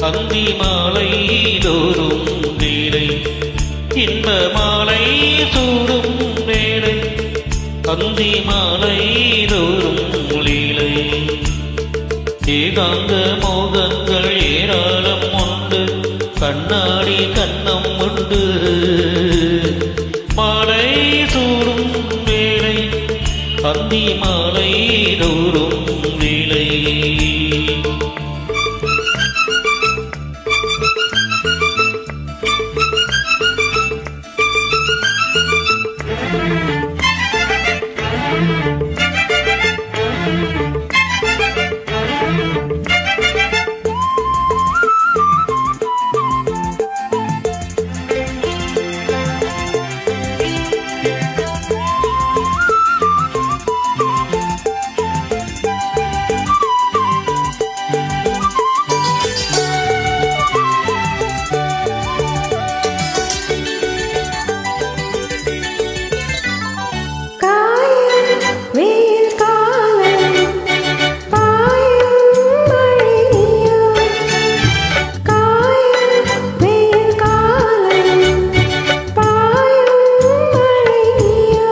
அந்தி மாலை தோறும் வேலை இன்ப மாலை சூடும் வேலை அந்தி மாலை தோறும் லீலை ஏகாந்த மோகங்கள் ஏராளம் உண்டு கண்ணாடி கண்ணம் உண்டு மாலை சூடும் வேலை அந்தி மாலை தோறும் வேலை காயம் வெயில் காலம் பாயும் மழையோ காயம் வெயில் காலம் பாயும் மழையோ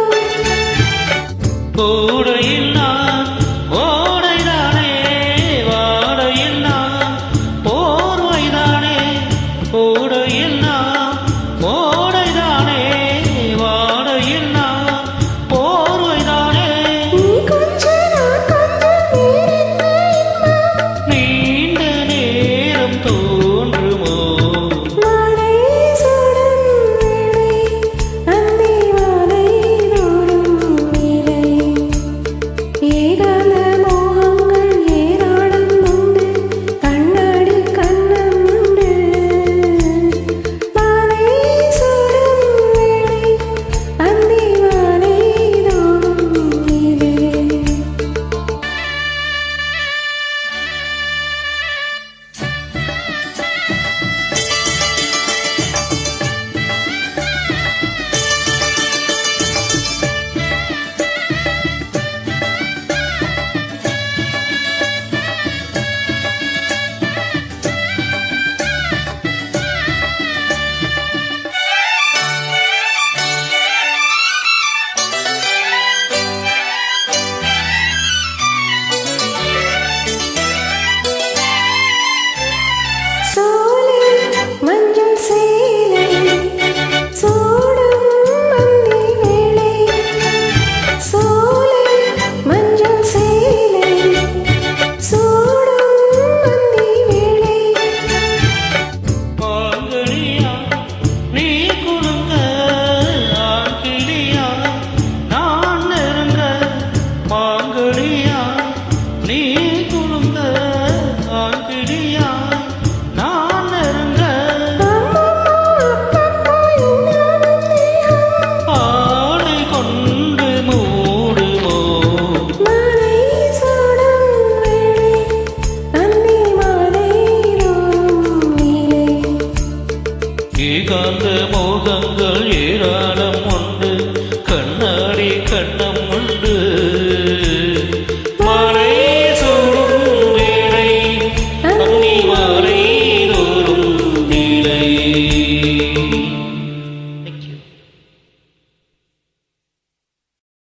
கூடையில் நான் ஓடைதானே வாடையில் நான் போர்வைதானே கூடையில் நான் ஓடைதானே வாடையில் நான் போர்வைதானே நீ கொஞ்ச நான் கொஞ்சம் வேறென்ன நீண்ட நேரம் தோன்றுமோ மாலை சுடும் வேளை அந்தி மாலை தோறும் நீலை ஏகாந்த மோகங்கள் ஏராளம் உண்டு கண்ணாடி கண்ணம் உண்டு மாலை சுடும் வேளை அந்தி மாலை தோறும் நீலை சோலை மஞ்சள் சேலை சூடும் மந்தி வேளை சோலை மஞ்சள் சேலை சூடும் மந்தி வேளை பாங்கடியா நீ குறுங்க ஆங்கிலியா நான் நெருங்க பாங்கடியா நீ குறுங்க ஆங்கிலியா நான் நெருங்க ஆடை கொண்டு மூடுமோ மாலை சூடும் வேளை அந்தி மாலை தோறும் நீலை ஏகாந்த மோகங்கள் ஏராளம் உண்டு